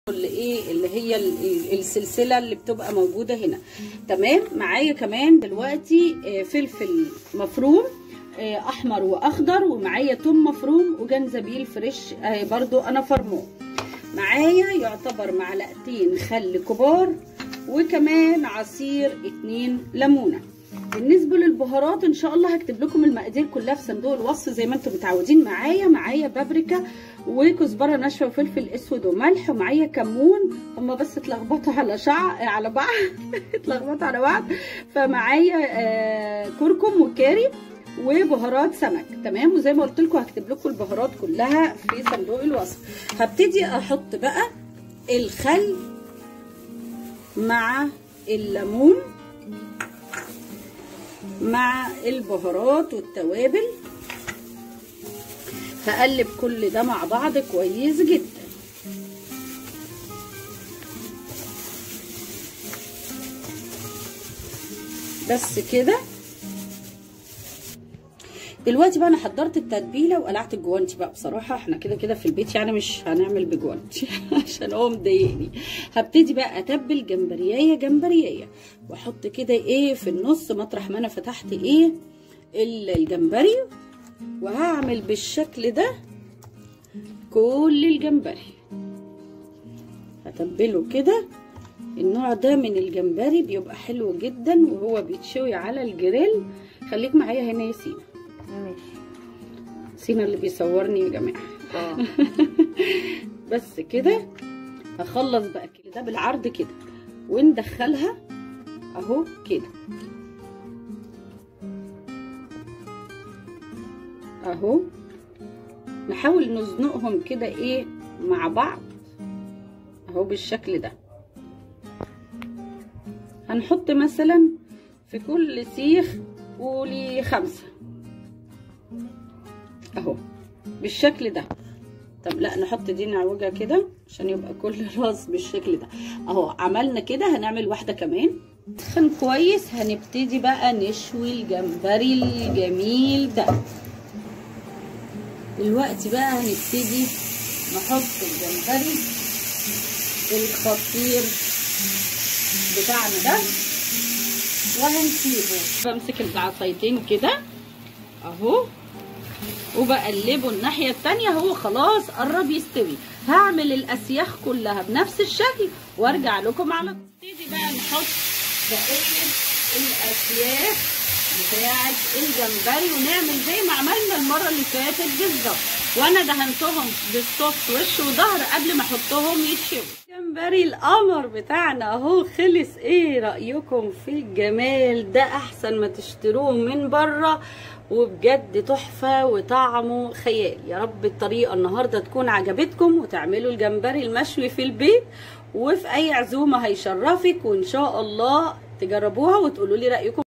اللي ايه اللي هي ال- ال- السلسله اللي بتبقى موجوده هنا تمام معايا كمان دلوقتي آه، فلفل مفروم آه، احمر واخضر ومعايا توم مفروم وجنزبيل فريش آه، برضو انا فرموه معايا يعتبر معلقتين خل كبار وكمان عصير اتنين ليمونه بالنسبه للبهارات ان شاء الله هكتب لكم المقادير كلها في صندوق الوصف زي ما انتم متعودين معايا معايا بابريكا وكزبره ناشفه وفلفل اسود وملح ومعايا كمون هما بس اتلخبطوا على شع على بعض اتلخبطوا على بعض فمعايا آه كركم وكاري وبهارات سمك تمام وزي ما قلت لكم هكتب لكم البهارات كلها في صندوق الوصف هبتدي احط بقى الخل مع الليمون مع البهارات والتوابل هقلب كل ده مع بعض كويس جدا بس كده دلوقتي بقى انا حضرت التتبيله وقلعت الجوانتي بقى بصراحه احنا كده كده في البيت يعني مش هنعمل بجوانتي عشان هو مضايقني هبتدي بقى اتبل جمبريايه جمبريايه واحط كده ايه في النص مطرح ما انا فتحت ايه الجمبري وهعمل بالشكل ده كل الجمبري هتبله كده النوع ده من الجمبري بيبقى حلو جدا وهو بيتشوي على الجريل خليك معايا هنا يا سينا ماشي سينا اللي بيصورني يا جماعه اه بس كده هخلص بقى كده ده بالعرض كده وندخلها اهو كده اهو نحاول نزنقهم كده ايه مع بعض اهو بالشكل ده هنحط مثلا في كل سيخ قولي خمسة اهو بالشكل ده طب لا نحط دي نعوجها كده عشان يبقى كل راس بالشكل ده اهو عملنا كده هنعمل واحده كمان سخن كويس هنبتدي بقى نشوي الجمبري الجميل ده دلوقتي بقى هنبتدي نحط الجمبري الخطير بتاعنا ده وهنسيبه بمسك العصايتين كده اهو وبقلبه الناحية التانية هو خلاص قرب يستوي هعمل الأسياخ كلها بنفس الشكل وارجع لكم على نبتدي بقى نحط بقية الأسياخ بتاعة الجمبري ونعمل زي ما عملنا المرة اللي فاتت بالظبط وأنا دهنتهم بالصوص وش وظهر قبل ما أحطهم يتشوي جمبري القمر بتاعنا اهو خلص ايه رأيكم في الجمال ده احسن ما تشتروه من بره وبجد تحفة وطعمه خيال يا رب الطريقة النهاردة تكون عجبتكم وتعملوا الجمبري المشوي في البيت وفي اي عزومة هيشرفك وان شاء الله تجربوها وتقولوا لي رأيكم